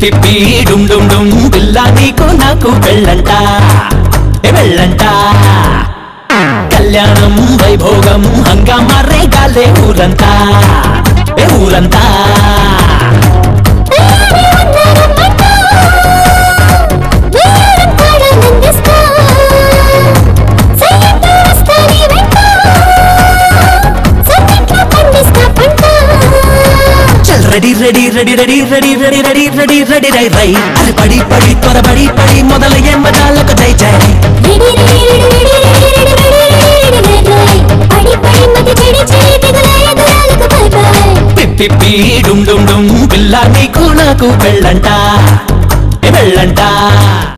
పిప్పి డుమ్ డుమ్ డుమ్ పిల్ల నీకు నాకు పెళ్ళంట ఏ వెళ్ళంట కళ్యాణం వైభోగం హంగామా రేగాలే ఊరంతా ఏ ఊరంతా చల్ ready ready ready ready ready ready ready ready ready రై రై అరే పడి పడి త్వరబడి పడి మొదలయ్యే మజాలకు జై జై పిప్పి డుమ్ డుమ్ డుమ్ పిల్ల నీకు నాకు పెళ్ళంట ఏ వెళ్ళంట